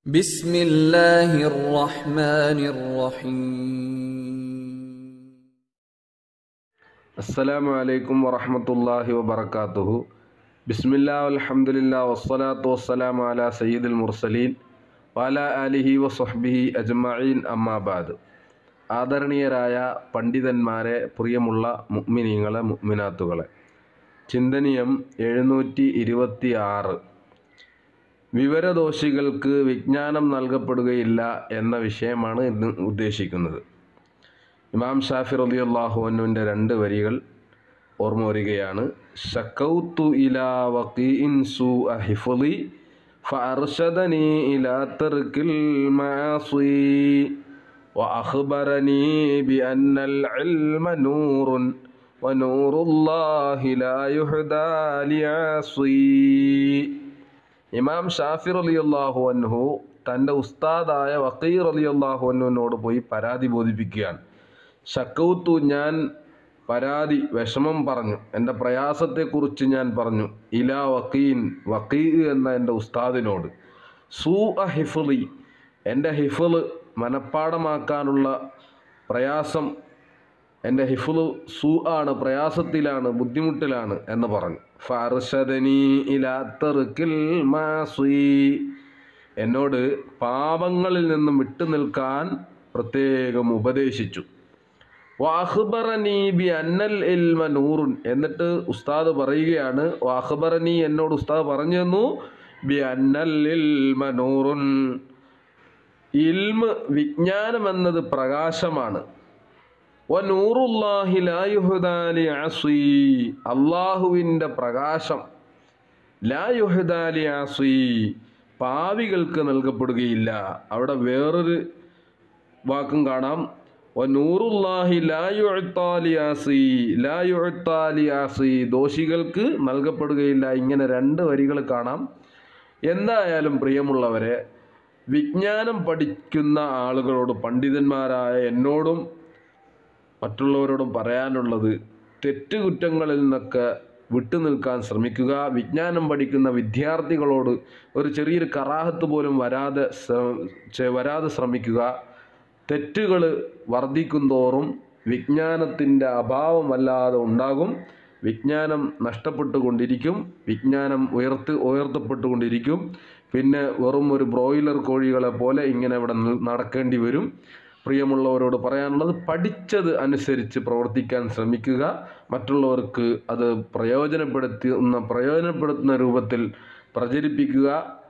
بسم الله الرحمن الرحيم അസ്സലാമു അലൈക്കും വറഹമത്തല്ലാഹി വബർക്കാത്തുഹു ബിസ്മില്ലാ അൽഹംദുലില്ലാ വസ്സലാത്തു വസ്സലാമു അലാ സയ്യിദുൽ മുർസലീൻ വാല അലിഹി വസ്ഹബിഹി അജ്മഈൻ അമ്മാബാദ് ആദരണീയരായ പണ്ഡിതന്മാരെ പ്രിയമുള്ള മുഅ്മിനീങ്ങളെ മുഅ്മിനാത്തുകളെ ചിന്തനീയം എഴുന്നൂറ്റി ഇരുപത്തി ആറ് വിവരദോഷികൾക്ക് വിജ്ഞാനം നൽകപ്പെടുകയില്ല എന്ന വിഷയമാണ് ഇന്ന് ഉദ്ദേശിക്കുന്നത് ഇമാം ഷാഫി റലി അള്ളാഹുവിൻ്റെ രണ്ട് വരികൾ ഓർമ്മ വരികയാണ് ഷക്കൗത്തു ഇലാ വഖീഇൻ സൂ അഹിഫലി فأرشدني إلى ترك المعاصي وأخبرني بأن العلم نور ونور الله لا يهدى لعاصي ഇമാം ഷാഫി അലി അള്ളാഹു അൻഹു തൻ്റെ ഉസ്താദായ വക്കീർ അലി അള്ളാഹു അൻഹുവിനോട് പോയി പരാതി ബോധിപ്പിക്കുകയാണ് ഷക്കൗത്തു ഞാൻ പരാതി വിഷമം പറഞ്ഞു എൻ്റെ പ്രയാസത്തെക്കുറിച്ച് ഞാൻ പറഞ്ഞു ഇലാ വക്കീൻ വക്കീ എന്ന എൻ്റെ ഉസ്താദിനോട് സൂ അ ഹിഫലി എൻ്റെ ഹിഫല് മനഃപ്പാടമാക്കാനുള്ള പ്രയാസം എൻ്റെ ഹിഫുല് സൂ ആണ് പ്രയാസത്തിലാണ് ബുദ്ധിമുട്ടിലാണ് എന്ന് പറഞ്ഞു ഫർഷദനി ഇലാത്തറുക്കിൽ മാസി എന്നോട് പാപങ്ങളിൽ നിന്നും വിട്ടു നിൽക്കാൻ പ്രത്യേകം ഉപദേശിച്ചു വാഹ്ബറനി ബി അന്നൽ ഇൽമ നൂറുൻ എന്നിട്ട് ഉസ്താദ് പറയുകയാണ് വാഹ്ബറനി എന്നോട് ഉസ്താദ് പറഞ്ഞു തന്നു ബി അന്നൽ ഇൽമ നൂറുൻ ഇൽമ് വിജ്ഞാനം എന്നത് പ്രകാശമാണ് വനൂറുല്ലാഹി ലാ യുഹ്ദാ ലിഅസി അള്ളാഹുവിൻ്റെ പ്രകാശം ലാ യുഹ്ദാ ലിഅസി പാവികൾക്ക് നൽകപ്പെടുകയില്ല അവിടെ വേറൊരു വാക്കും കാണാം വനൂറുല്ലാഹി ലാ യുഅത്താ ലിഅസി ലാ യുഅത്താ ലിഅസി ദോഷികൾക്ക് നൽകപ്പെടുകയില്ല ഇങ്ങനെ രണ്ട് വരികൾ കാണാം എന്തായാലും പ്രിയമുള്ളവരെ വിജ്ഞാനം പഠിക്കുന്ന ആളുകളോട് പണ്ഡിതന്മാരായ എന്നോടും മറ്റുള്ളവരോടും പറയാനുള്ളത് തെറ്റുകുറ്റങ്ങളിൽ നിന്നൊക്കെ വിട്ടുനിൽക്കാൻ ശ്രമിക്കുക വിജ്ഞാനം പഠിക്കുന്ന വിദ്യാർത്ഥികളോട് ഒരു ചെറിയൊരു കറാഹത്ത് പോലും വരാതെ ശ്ര- ചെ- വരാതെ ശ്രമിക്കുക തെറ്റുകൾ വർദ്ധിക്കുന്തോറും വിജ്ഞാനത്തിൻ്റെ അഭാവം വല്ലാതെ ഉണ്ടാകും വിജ്ഞാനം നഷ്ടപ്പെട്ടുകൊണ്ടിരിക്കും വിജ്ഞാനം ഉയർത്ത് ഉയർത്തപ്പെട്ടുകൊണ്ടിരിക്കും പിന്നെ വെറും ഒരു ബ്രോയിലർ കോഴികളെ പോലെ ഇങ്ങനെ ഇവിടെ നി- നടക്കേണ്ടി വരും പ്രിയമുള്ളവരോട് പറയാനുള്ളത് പഠിച്ചത് അനുസരിച്ച് പ്രവർത്തിക്കാൻ ശ്രമിക്കുക മറ്റുള്ളവർക്ക് അത് പ്രയോജനപ്പെടുത്തുന്ന പ്രയോജനപ്പെടുത്തുന്ന രൂപത്തിൽ പ്രചരിപ്പിക്കുക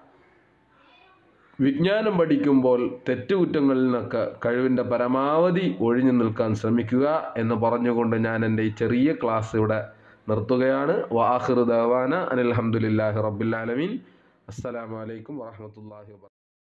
വിജ്ഞാനം പഠിക്കുമ്പോൾ തെറ്റുകുറ്റങ്ങളിൽ നിന്നൊക്കെ കഴിവിൻ്റെ പരമാവധി ഒഴിഞ്ഞു നിൽക്കാൻ ശ്രമിക്കുക എന്ന് പറഞ്ഞുകൊണ്ട് ഞാൻ എൻ്റെ ഈ ചെറിയ ക്ലാസ് ഇവിടെ നിർത്തുകയാണ് വാഹിർ ദവാന അനിൽഹമുല്ലാഹി റബ്ബുലാലമീൻ അസ്സലാമലൈക്കും വാഹമത്തല്ലാഹി വാ